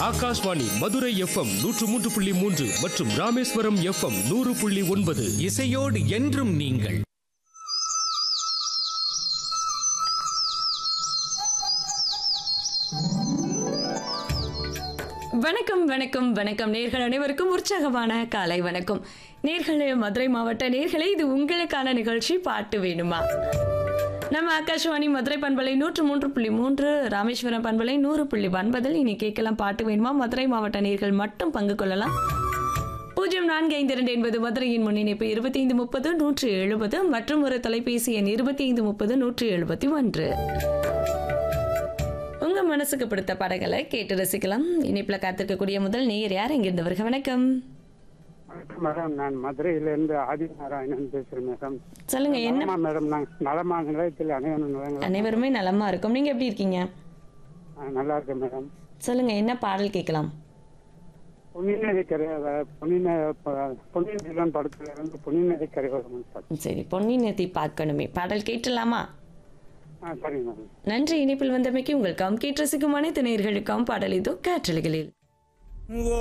Akashvani Madurai FM நூற்று மூன்று புள்ளி மூன்று மற்றும் ராமேஸ்வரம் எஃப்எம் நூறு புள்ளி ஒன்பது இசையோடு என்றும் நீங்கள் வணக்கம் வணக்கம் வணக்கம் நேர்கள் அனைவருக்கும் உற்சாகமான காலை வணக்கம் நேர்களே மதுரை மாவட்ட நேர்களே இது உங்களுக்கான நிகழ்ச்சி பாட்டு வேணுமா நம்ம ஆகாஷ்வாணி மதுரை பண்பலை நூற்று மூன்று புள்ளி மூன்று ராமேஸ்வரம் பண்பலை நூறு புள்ளி ஒன்பதில் இனி கேட்கலாம் பாட்டு வேணுமா மதுரை மாவட்ட நேர்கள் மட்டும் பங்கு கொள்ளலாம் பூஜ்ஜியம் நான்கு ஐந்து இரண்டு என்பது மதுரையின் முன்னிணைப்பு இருபத்தி ஐந்து முப்பது நூற்றி எழுபது மற்றும் ஒரு தொலைபேசி எண் இருபத்தி ஐந்து முப்பது நூற்றி எழுபத்தி ஒன்று உங்க மனசுக்கு பிடித்த படங்களை கேட்டு ரசிக்கலாம் இனிப்புல காத்திருக்கக்கூடிய முதல் நேயர் யார் இங்கிருந்து வருக வணக்கம் வணக்கம் மேடம் நான் மதுரையிலிருந்து ஆதிநாராயணன் பேசுறேன் மேடம் சொல்லுங்க என்ன நலமா மேடம் நான் நலமா நிலையத்தில் அனைவரும் நலங்களா அனைவருமே நலமா இருக்கும் நீங்க எப்படி இருக்கீங்க ஆ, நல்லா இருக்கேன் மேடம் சொல்லுங்க என்ன பாடல் கேட்கலாம் பொன்னிநதி கரை பொன்னின பொன்னியின் படத்துல இருந்து பொன்னிநதி கரையோரம் பாட்டு சரி பொன்னி நதி பார்க்கணுமே பாடல் கேட்டலாமா ஆ சரிங்க மேடம் நன்றி இனிப்பில் வந்தமைக்கு உங்களுக்காம் கேட்டு ரசிக்கும் அனைத்து நேயர்களுக்காம் பாடல் இதோ காற்றலைகளில் ஓ